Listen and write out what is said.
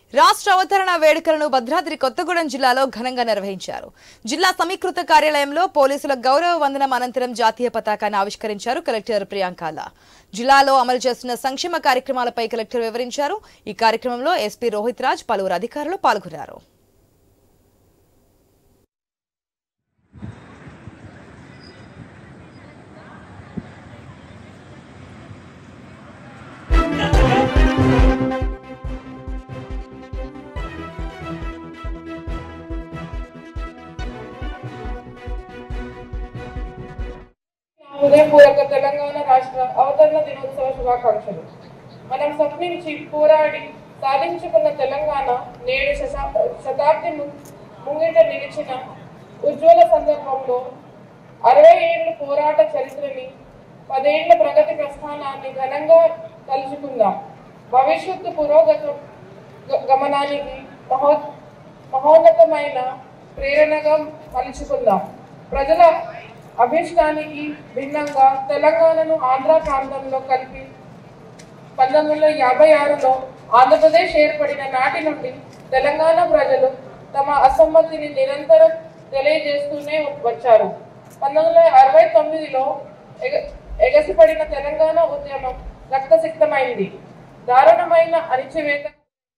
రాష్ట్ర అవతరణ వేడుకలను భద్రాద్రి కొత్తగూడెం జిల్లాలో ఘనంగా నిర్వహించారు జిల్లా సమీకృత కార్యాలయంలో పోలీసుల గౌరవ వందనం అనంతరం జాతీయ పతాకాన్ని ఆవిష్కరించారు కలెక్టర్ ప్రియాంకాల జిల్లాలో అమలు చేస్తున్న సంక్షేమ కార్యక్రమాలపై కలెక్టర్ వివరించారు ఈ కార్యక్రమంలో ఎస్పీ రోహిత్ రాజ్ పలువురు అధికారులు పాల్గొన్నారు హృదయపూర్వక తెలంగాణ రాష్ట్ర అవతరణ దినోత్సవ శుభాకాంక్షలు మనం స్వప్నించి పోరాడి సాధించుకున్న తెలంగాణ నేడు శశా- శతాబ్ది ము- ముంగిట నిలిచిన ఉజ్వల సందర్భంలో అరవై ఏళ్ళు పోరాట చరిత్రని పదేళ్ల ప్రగతి ప్రస్థానాన్ని ఘనంగా తలుచుకుందాం భవిష్యత్తు పురోగతం గ- గమనానికి మహో మహోన్నతమైన ప్రేరణగా మలుచుకుందాం ప్రజల అభిష్టానికి భిన్నంగా తెలంగాణను ఆంధ్ర ప్రాంతంలో కలిపి పంతొమ్మిది వందల యాభై ఆరులో ఆంధ్రప్రదేశ్ ఏర్పడిన నాటి నుండి తెలంగాణ ప్రజలు తమ అసమ్మతిని నిరంతరం తెలియజేస్తూనే వచ్చారు పంతొమ్మిది వందల అరవై తొమ్మిదిలో ఎగ ఎగసిపడిన తెలంగాణ ఉద్యమం రక్తసిక్తమైంది దారుణమైన అణిచివేత